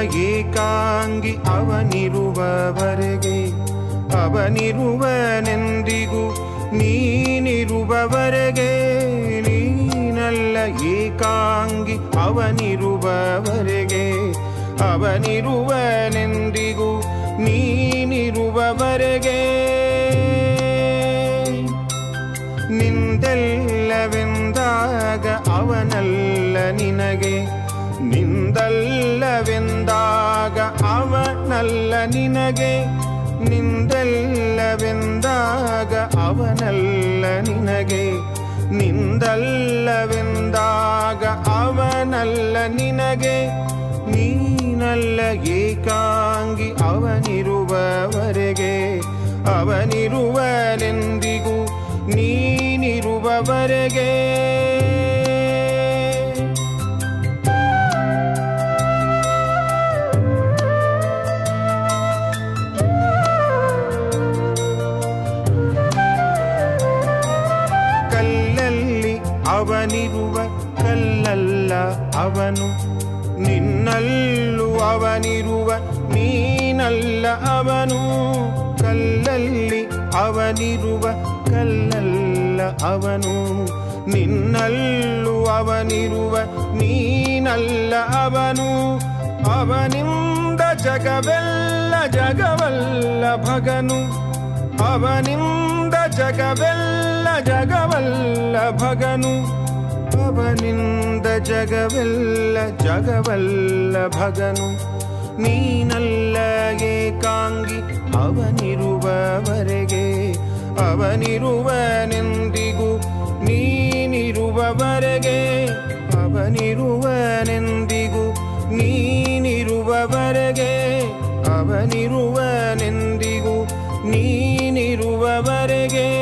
ಏಕಾಂಗಿ ಅವನಿರುವವರೆಗೆ ಅವನಿರುವನೆಂದಿಗೂ ನೀನಿರುವವರೆಗೆ ನೀನಲ್ಲ ಏಕಾಂಗಿ ಅವನಿರುವವರೆಗೆ ಅವನಿರುವನೆಂದಿಗೂ ನೀನಿರುವವರೆಗೆ ನಿಂದೆಲ್ಲವೆಂದಾಗ ಅವನಲ್ಲ ನಿನಗೆ ನಿಂದಲ್ಲವೆಂದಾಗ ಅವನಲ್ಲ ನಿನಗೆ ನಿಂದಲ್ಲವೆಂದಾಗ ಅವನಲ್ಲ ನಿನಗೆ ನಿಂದಲ್ಲವೆಂದಾಗ ಅವನಲ್ಲ ನಿನಗೆ ನೀನಲ್ಲ ಏಕಾಂಗಿ ಅವನಿರುವವರೆಗೆ ಅವನಿರುವನೆಂದಿಗೂ ನೀನಿರುವವರೆಗೆ ಕಲ್ಲಲ್ಲಿ ಅವನಿರುವ ಕಲ್ಲಲ್ಲ ಅವನು ನಿನ್ನಲ್ಲೂ ಅವನಿರುವ ನೀನಲ್ಲ ಅವನು ಕಲ್ಲಲ್ಲಿ ಅವನಿರುವ ಕಲ್ಲಲ್ಲ ಅವನು ನಿನ್ನಲ್ಲೂ ಅವನಿರುವ ನೀನಲ್ಲ ಅವನು ಅವನಿಂದ ಜಗವೆಲ್ಲ ಜಗವಲ್ಲ ಭಗನು ಅವನಿಂದ ಜಗವೆಲ್ಲ ಜಗವಲ್ಲ ಭಗನು ಅವನಿಂದ ಜಗವೆಲ್ಲ ಜಗವಲ್ಲ ಭಗನು ನೀನಲ್ಲ ಏಕಾಂಗಿ ಅವನಿರುವವರೆಗೆ ಅವನಿರುವನೆಂದಿಗೂ ನೀನಿರುವವರೆಗೆ ಅವನಿರುವನೆಂದಿಗೂ ನೀನಿರುವವರೆಗೆ ಅವನಿರುವನೆಂದಿಗೂ ನೀನಿರುವವರೆಗೆ